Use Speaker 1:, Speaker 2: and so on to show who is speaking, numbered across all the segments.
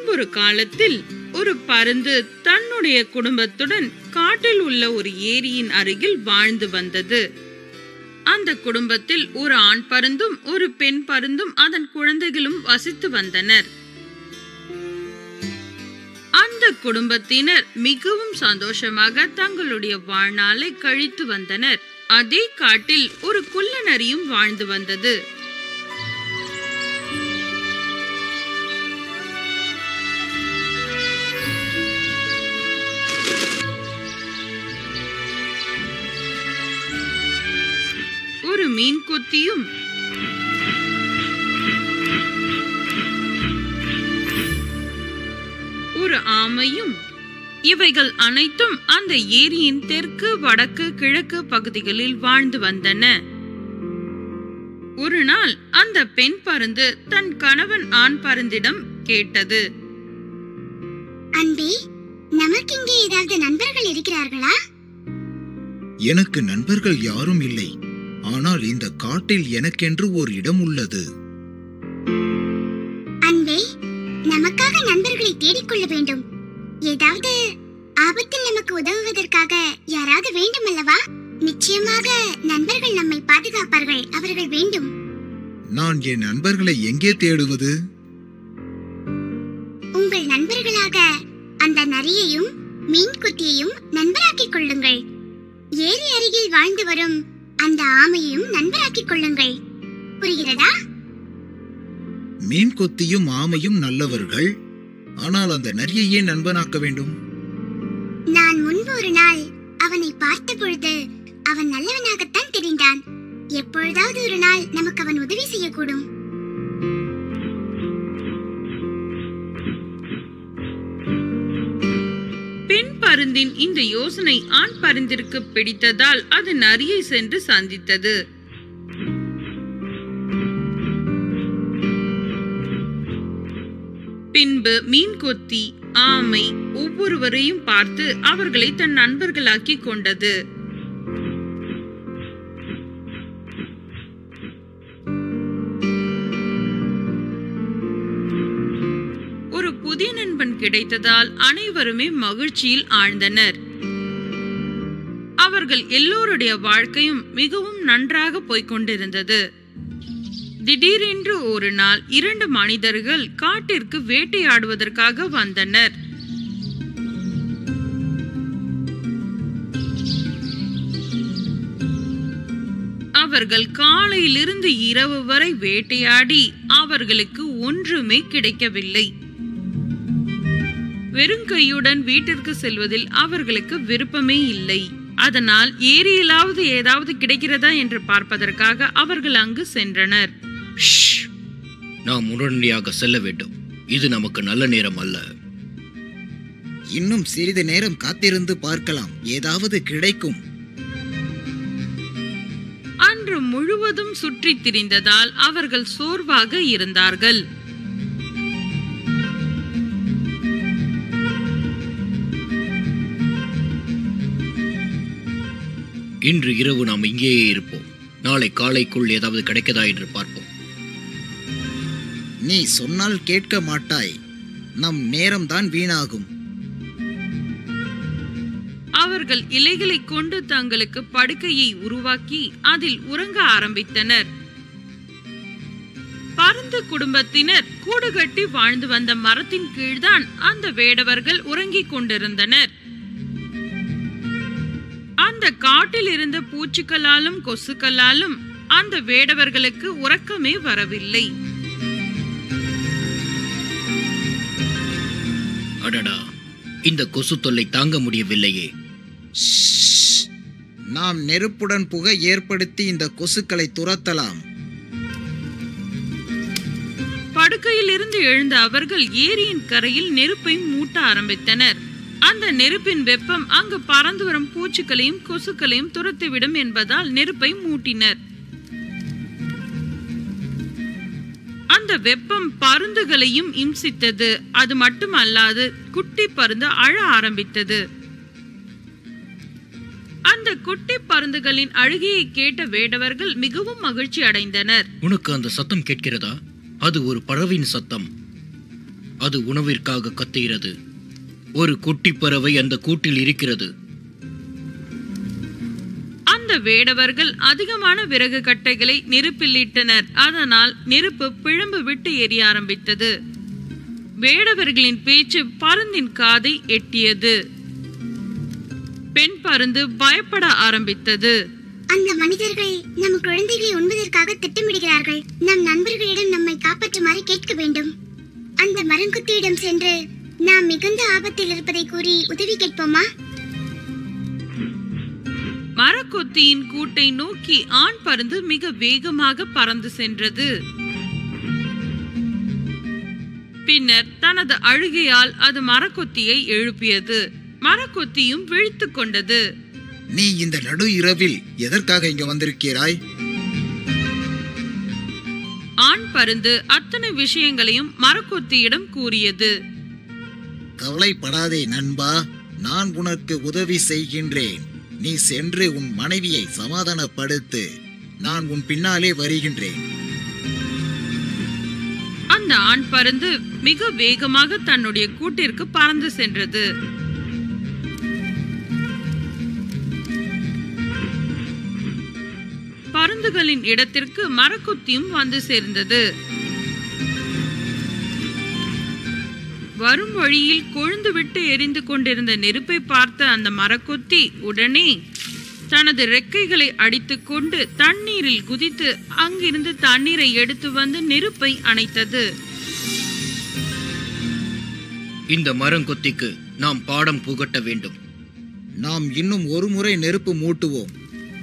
Speaker 1: முன்பொரு காலத்தில் ஒரு பருந்து தன்னுடைய குடும்பத்துடன் காட்டில் உள்ள ஒரு ஏரியின் அருகில் வாழ்ந்து வந்தது அந்த குடும்பத்தில் ஒரு ஆண் பருந்தும் ஒரு பெண் பருந்தும் அதன் குழந்தைகளும் வசித்து வந்தனர் அந்த குடும்பத்தினர் மிகவும் சந்தோஷமாக தங்களுடைய வாழ்நாளை கழித்து வந்தனர் அதே காட்டில் ஒரு குள்ள நரியும் வாழ்ந்து வந்தது ஒரு மீன் கொத்தியும் ஒரு ஆமையும் இவைகள் அனைத்தும் அந்த ஏரியின் தெற்கு வடக்கு கிழக்கு பகுதிகளில் வாழ்ந்து வந்தன ஒரு நாள் அந்த பெண் பருந்து தன் கணவன் ஆண் பருந்திடம் கேட்டது
Speaker 2: அன்பே நமக்கு இங்கே ஏதாவது நண்பர்கள் இருக்கிறார்களா
Speaker 3: எனக்கு நண்பர்கள் யாரும் இல்லை ஆனால் இந்த காட்டில் எனக்கென்று ஒரு இடம் உள்ளது
Speaker 2: அன்பே நமக்காக நண்பர்களை தேடிக்கொள்ள வேண்டும் ஏதாவது ஆபத்தில் நமக்கு உதவுவதற்காக யாராவது வேண்டும் அல்லவா நிச்சயமாக நண்பர்கள் நம்மை பாதுகாப்பார்கள் அவர்கள் வேண்டும்
Speaker 3: நான் என் நண்பர்களை எங்கே தேடுவது
Speaker 2: உங்கள் நண்பர்களாக அந்த நரியையும் மீன் குத்தியையும் நண்பராக்கிக் கொள்ளுங்கள் ஏரி அருகில் வாழ்ந்து வரும் அந்த ஆமையையும் நண்பராக்கிக் கொள்ளுங்கள் புரிகிறதா
Speaker 3: மீன் கொத்தியும் ஆமையும் நல்லவர்கள் ஆனால் அந்த நரியையே நண்பனாக்க வேண்டும்
Speaker 2: நான் முன்பு ஒரு நாள் அவனை பார்த்த பொழுது அவன் நல்லவனாகத்தான் தெரிந்தான் எப்பொழுதாவது ஒரு நாள் நமக்கு அவன் உதவி செய்யக்கூடும்
Speaker 1: பெண் பருந்தின் இந்த யோசனை ஆண் பருந்திற்கு பிடித்ததால் அது நரியை சென்று சந்தித்தது பின்பு மீன் கொத்தி ஆமை ஒவ்வொருவரையும் பார்த்து அவர்களை தன் நண்பர்களாக்கி கொண்டது ஒரு புதிய நண்பன் கிடைத்ததால் அனைவருமே மகிழ்ச்சியில் ஆழ்ந்தனர் அவர்கள் எல்லோருடைய வாழ்க்கையும் மிகவும் நன்றாக போய்க் கொண்டிருந்தது திடீரென்று ஒரு நாள் இரண்டு மனிதர்கள் காட்டிற்கு வேட்டையாடுவதற்காக வந்தனர் அவர்கள் காலையிலிருந்து இரவு வரை வேட்டையாடி அவர்களுக்கு ஒன்றுமே கிடைக்கவில்லை வெறுங்கையுடன் வீட்டிற்கு செல்வதில் அவர்களுக்கு விருப்பமே இல்லை அதனால் ஏரியிலாவது ஏதாவது கிடைக்கிறதா என்று பார்ப்பதற்காக அவர்கள் அங்கு சென்றனர்
Speaker 4: ஷ்! நாம் உடனடியாக செல்ல வேண்டும் இது நமக்கு நல்ல நேரம் அல்ல
Speaker 3: இன்னும் சிறிது நேரம் காத்திருந்து பார்க்கலாம் ஏதாவது கிடைக்கும்
Speaker 1: அன்று முழுவதும் சுற்றித் திரிந்ததால் அவர்கள் சோர்வாக இருந்தார்கள்
Speaker 4: இன்று இரவு நாம் இங்கேயே இருப்போம் நாளை காலைக்குள் ஏதாவது கிடைக்கதா என்று பார்ப்போம்
Speaker 3: நீ சொன்னால் கேட்க மாட்டாய் நம் நேரம்தான் வீணாகும்
Speaker 1: அவர்கள் இலைகளைக் கொண்டு தங்களுக்கு படுக்கையை உருவாக்கி அதில் உறங்க ஆரம்பித்தனர் பருந்து குடும்பத்தினர் கூடு கட்டி வாழ்ந்து வந்த மரத்தின் கீழ்தான் அந்த வேடவர்கள் உறங்கிக் கொண்டிருந்தனர் அந்த காட்டில் இருந்த பூச்சிகளாலும் கொசுக்களாலும் அந்த வேடவர்களுக்கு உறக்கமே வரவில்லை
Speaker 4: அடடா இந்த கொசு தொல்லை தாங்க முடியவில்லையே
Speaker 3: ஷ்ஷ்! நாம் நெருப்புடன் புகை ஏற்படுத்தி இந்த கொசுக்களை துரத்தலாம்
Speaker 1: படுக்கையில் இருந்து எழுந்த அவர்கள் ஏரியின் கரையில் நெருப்பை மூட்ட ஆரம்பித்தனர் அந்த நெருப்பின் வெப்பம் அங்கு பறந்து வரும் பூச்சிகளையும் கொசுக்களையும் துரத்திவிடும் என்பதால் நெருப்பை மூட்டினர் அந்த வெப்பம் பருந்துகளையும் இம்சித்தது அது மட்டுமல்லாது குட்டி பருந்து அழ ஆரம்பித்தது அந்த குட்டி பருந்துகளின் அழுகையை கேட்ட வேடவர்கள் மிகவும் மகிழ்ச்சி அடைந்தனர்
Speaker 4: உனக்கு அந்த சத்தம் கேட்கிறதா அது ஒரு பறவையின் சத்தம் அது உணவிற்காக கத்துகிறது ஒரு குட்டி பறவை அந்த கூட்டில் இருக்கிறது
Speaker 1: அந்த வேடவர்கள் அதிகமான விறகு கட்டைகளை நெருப்பில் இட்டனர் அதனால் நெருப்பு பிழம்பு விட்டு எரிய ஆரம்பித்தது வேடவர்களின் பேச்சு பருந்தின் காதை எட்டியது பெண் பருந்து பயப்பட ஆரம்பித்தது
Speaker 2: அந்த மனிதர்கள் நம் குழந்தைகளை உண்பதற்காக திட்டமிடுகிறார்கள் நம் நண்பர்களிடம் நம்மை காப்பாற்றுமாறு கேட்க வேண்டும் அந்த மரங்குத்தியிடம் சென்று நாம் மிகுந்த ஆபத்தில் இருப்பதை கூறி உதவி கேட்போமா
Speaker 1: மரக்கொத்தியின் கூட்டை நோக்கி ஆண் பருந்து மிக வேகமாக பறந்து சென்றது பின்னர் தனது அழுகையால் அது மரக்கொத்தியை எழுப்பியது மரக்கொத்தியும் விழித்துக் கொண்டது
Speaker 3: நீ இந்த நடு இரவில் எதற்காக இங்க வந்திருக்கிறாய்
Speaker 1: ஆண் பருந்து அத்தனை விஷயங்களையும் மரக்கொத்தியிடம் கூறியது
Speaker 3: கவலைப்படாதே நண்பா நான் உனக்கு உதவி செய்கின்றேன் நீ சென்று உன் மனைவியை சமாதானப்படுத்து நான் உன் பின்னாலே வருகின்றேன்
Speaker 1: அந்த ஆண் பருந்து மிக வேகமாக தன்னுடைய கூட்டிற்கு பறந்து சென்றது பருந்துகளின் இடத்திற்கு மரக்குத்தியும் வந்து சேர்ந்தது வரும் வழியில் கொழுந்து விட்டு எரிந்து கொண்டிருந்த நெருப்பை பார்த்த அந்த மரக்கொத்தி உடனே தனது ரெக்கைகளை அடித்துக்கொண்டு தண்ணீரில் குதித்து அங்கிருந்து தண்ணீரை எடுத்து வந்து நெருப்பை அணைத்தது
Speaker 4: இந்த மரங்கொத்திக்கு நாம் பாடம் புகட்ட வேண்டும்
Speaker 3: நாம் இன்னும் ஒரு முறை நெருப்பு மூட்டுவோம்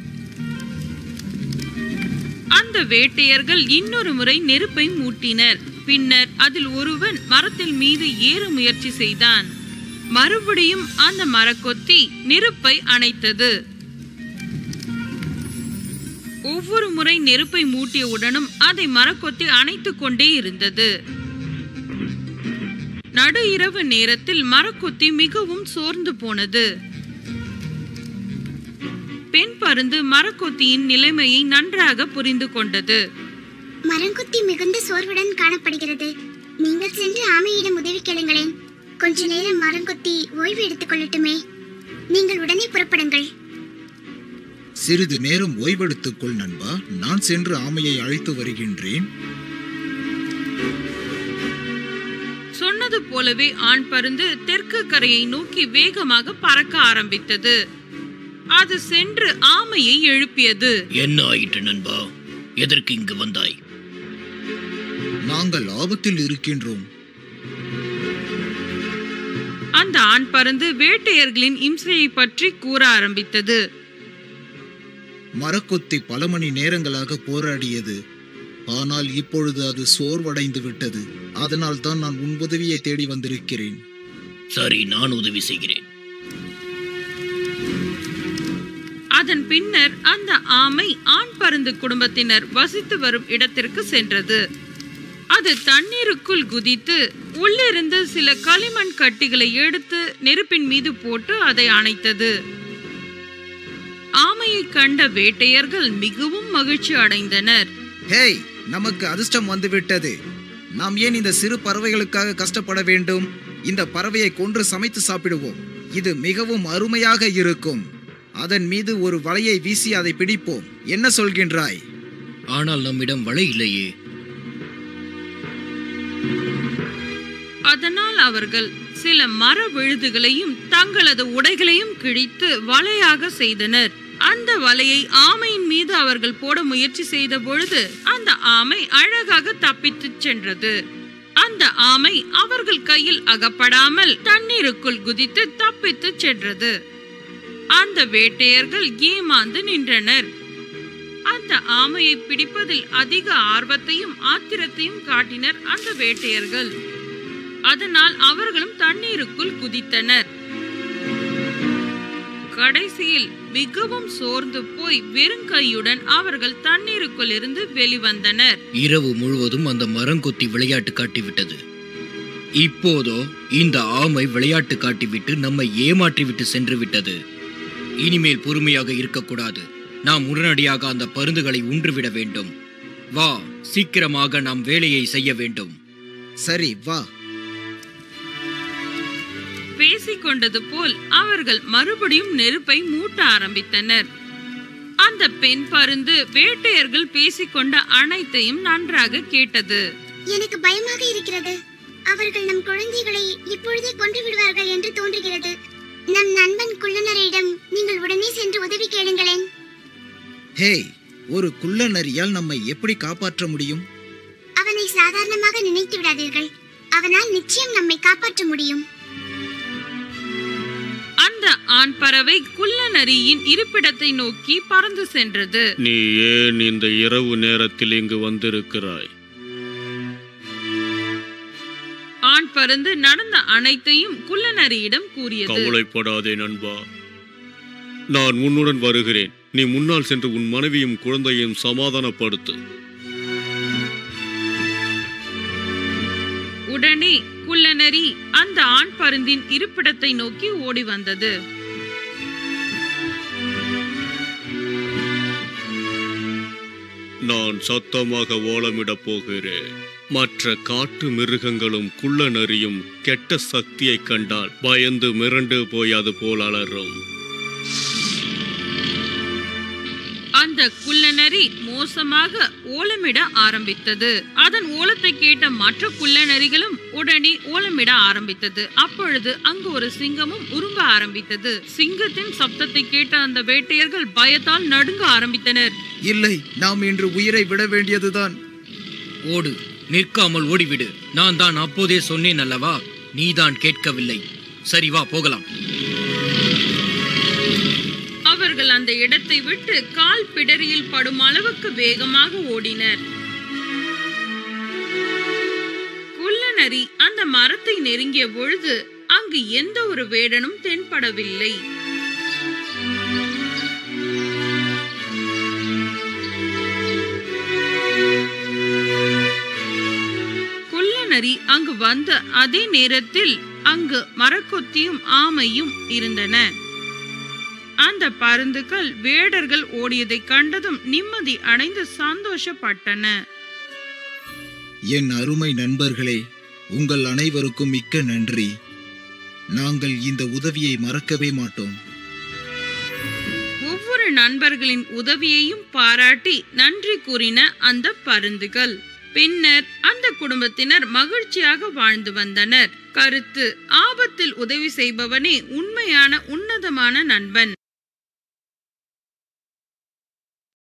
Speaker 1: அந்த வேட்டையர்கள் இன்னொரு முறை நெருப்பை மூட்டினர் பின்னர் அதில் ஒருவன் மரத்தில் மீது ஏற முயற்சி செய்தான் மறுபடியும் அந்த மரக்கொத்தி நெருப்பை அணைத்தது ஒவ்வொரு முறை நெருப்பை மூட்டியவுடனும் அதை மரக்கொத்தி அணைத்துக் கொண்டே இருந்தது நடு இரவு நேரத்தில் மரக்கொத்தி மிகவும் சோர்ந்து போனது பெண் பருந்து மரக்கொத்தியின் நிலைமையை நன்றாக புரிந்து கொண்டது
Speaker 2: மரங்குத்தி மிகுந்த சோர்வுடன் காணப்படுகிறது நீங்கள் சென்று ஆமையிடம் உதவி கேளுங்களேன் கொஞ்ச நேரம் மரங்குத்தி ஓய்வு எடுத்துக் கொள்ளட்டுமே நீங்கள் உடனே புறப்படுங்கள்
Speaker 3: சிறிது நேரம் ஓய்வெடுத்துக் கொள் நண்பா நான் சென்று ஆமையை அழைத்து வருகின்றேன்
Speaker 1: சொன்னது போலவே ஆண் பருந்து தெற்கு கரையை நோக்கி வேகமாக பறக்க ஆரம்பித்தது அது சென்று ஆமையை எழுப்பியது
Speaker 4: என்ன ஆயிற்று நண்பா எதற்கு இங்கு வந்தாய்
Speaker 3: நாங்கள் ஆபத்தில் இருக்கின்றோம்
Speaker 1: அந்த ஆண் பருந்து வேட்டையர்களின் இம்சையை பற்றி கூற ஆரம்பித்தது
Speaker 3: மரக்கொத்தி பல மணி நேரங்களாக போராடியது ஆனால் இப்பொழுது அது சோர்வடைந்து விட்டது அதனால் தான் நான் உன் உதவியை தேடி வந்திருக்கிறேன்
Speaker 4: சரி நான் உதவி செய்கிறேன்
Speaker 1: அதன் பின்னர் அந்த ஆமை ஆண் பருந்து குடும்பத்தினர் வசித்து வரும் இடத்திற்கு சென்றது அது தண்ணீருக்குள் குதித்து உள்ளிருந்து சில களிமண் கட்டிகளை எடுத்து நெருப்பின் மீது போட்டு அதை அணைத்தது ஆமையை கண்ட வேட்டையர்கள் மிகவும் மகிழ்ச்சி அடைந்தனர்
Speaker 3: ஹேய் நமக்கு அதிர்ஷ்டம் வந்துவிட்டது நாம் ஏன் இந்த சிறு பறவைகளுக்காக கஷ்டப்பட வேண்டும் இந்த பறவையை கொன்று சமைத்து சாப்பிடுவோம் இது மிகவும் அருமையாக இருக்கும் அதன் மீது ஒரு வலையை வீசி அதை பிடிப்போம் என்ன சொல்கின்றாய்
Speaker 4: ஆனால் நம்மிடம் வலை இல்லையே
Speaker 1: அதனால் அவர்கள் சில மர விழுதுகளையும் தங்களது உடைகளையும் கிழித்து வலையாக செய்தனர் அந்த வலையை ஆமையின் மீது அவர்கள் போட முயற்சி செய்த பொழுது அந்த ஆமை அழகாக தப்பித்துச் சென்றது அந்த ஆமை அவர்கள் கையில் அகப்படாமல் தண்ணீருக்குள் குதித்து தப்பித்துச் சென்றது அந்த வேட்டையர்கள் ஏமாந்து நின்றனர் அந்த ஆமையை பிடிப்பதில் அதிக ஆர்வத்தையும் ஆத்திரத்தையும் காட்டினர் அந்த வேட்டையர்கள் அதனால் அவர்களும் தண்ணீருக்குள் குதித்தனர் கடைசியில் மிகவும் சோர்ந்து போய் வெறுங்கையுடன் அவர்கள் தண்ணீருக்குள் இருந்து வெளிவந்தனர்
Speaker 4: இரவு முழுவதும் அந்த மரங்கொத்தி விளையாட்டு காட்டிவிட்டது இப்போதோ இந்த ஆமை விளையாட்டு காட்டிவிட்டு நம்மை ஏமாற்றிவிட்டு சென்று விட்டது இனிமேல் பொறுமையாக இருக்கக்கூடாது நாம் உடனடியாக அந்த பருந்துகளை உன்றுவிட வேண்டும் வா சீக்கிரமாக நாம் வேலையை செய்ய வேண்டும்
Speaker 3: சரி வா
Speaker 1: பேசிக்கொண்டது போல் அவர்கள் மறுபடியும் நெருப்பை மூட்ட ஆரம்பித்தனர் அந்த பெண் பருந்து வேட்டையர்கள் பேசிக்கொண்ட அனைத்தையும் நன்றாக கேட்டது
Speaker 2: எனக்கு பயமாக இருக்கிறது அவர்கள் நம் குழந்தைகளை இப்பொழுதே கொன்று விடுவார்கள் என்று தோன்றுகிறது நம் நண்பன் குள்ளனரிடம் நீங்கள் உடனே சென்று உதவி கேளுங்களேன்
Speaker 3: ஹேய் ஒரு குள்ள நரியால் நம்மை எப்படி காப்பாற்ற முடியும்
Speaker 2: அவனை சாதாரணமாக நினைத்து விடாதீர்கள் அவனால் நிச்சயம் நம்மை காப்பாற்ற முடியும்
Speaker 1: அந்த ஆண் பறவை குள்ள நரியின் இருப்பிடத்தை நோக்கி பறந்து சென்றது
Speaker 5: நீ ஏன் இந்த இரவு நேரத்தில் இங்கு வந்திருக்கிறாய்
Speaker 1: ஆண் பருந்து நடந்த அனைத்தையும் குள்ள நரியிடம் கூறியது
Speaker 5: கவலைப்படாதே நண்பா நான் உன்னுடன் வருகிறேன் நீ முன்னால் சென்று உன் மனைவியும் குழந்தையும் சமாதானப்படுத்து
Speaker 1: உடனே குள்ளநரி அந்த ஆண் பருந்தின் இருப்பிடத்தை நோக்கி ஓடி வந்தது
Speaker 5: நான் சத்தமாக ஓலமிடப் போகிறேன் மற்ற காட்டு மிருகங்களும் குள்ள நரியும் கெட்ட சக்தியைக் கண்டால் பயந்து மிரண்டு போய் அது போல் அலறும்
Speaker 1: அந்த குள்ளநரி மோசமாக ஓலமிட ஆரம்பித்தது அதன் ஓலத்தை கேட்ட மற்ற குள்ளநரிகளும் உடனே ஓலமிட ஆரம்பித்தது அப்பொழுது அங்கு ஒரு சிங்கமும் உரும்ப ஆரம்பித்தது சிங்கத்தின் சப்தத்தை கேட்ட அந்த வேட்டையர்கள் பயத்தால் நடுங்க ஆரம்பித்தனர்
Speaker 3: இல்லை நாம் இன்று உயிரை விட வேண்டியதுதான்
Speaker 4: ஓடு நிற்காமல் ஓடிவிடு நான் தான் அப்போதே சொன்னேன் அல்லவா நீதான் கேட்கவில்லை சரி வா போகலாம்
Speaker 1: அவர்கள் அந்த இடத்தை விட்டு கால் பிடரியில் படும் அளவுக்கு வேகமாக ஓடினர் குள்ளநரி அந்த மரத்தை நெருங்கிய பொழுது அங்கு எந்த ஒரு வேடனும் தென்படவில்லை குள்ளநரி அங்கு வந்த அதே நேரத்தில் அங்கு மரக்கொத்தியும் ஆமையும் இருந்தன அந்த பருந்துகள் வேடர்கள் ஓடியதைக் கண்டதும் நிம்மதி அடைந்து சந்தோஷப்பட்டன
Speaker 3: என் அருமை நண்பர்களே உங்கள் அனைவருக்கும் மிக்க நன்றி நாங்கள் இந்த உதவியை மறக்கவே மாட்டோம்
Speaker 1: ஒவ்வொரு நண்பர்களின் உதவியையும் பாராட்டி நன்றி கூறின அந்த பருந்துகள் பின்னர் அந்த குடும்பத்தினர் மகிழ்ச்சியாக வாழ்ந்து வந்தனர் கருத்து ஆபத்தில் உதவி செய்பவனே உண்மையான உன்னதமான நண்பன்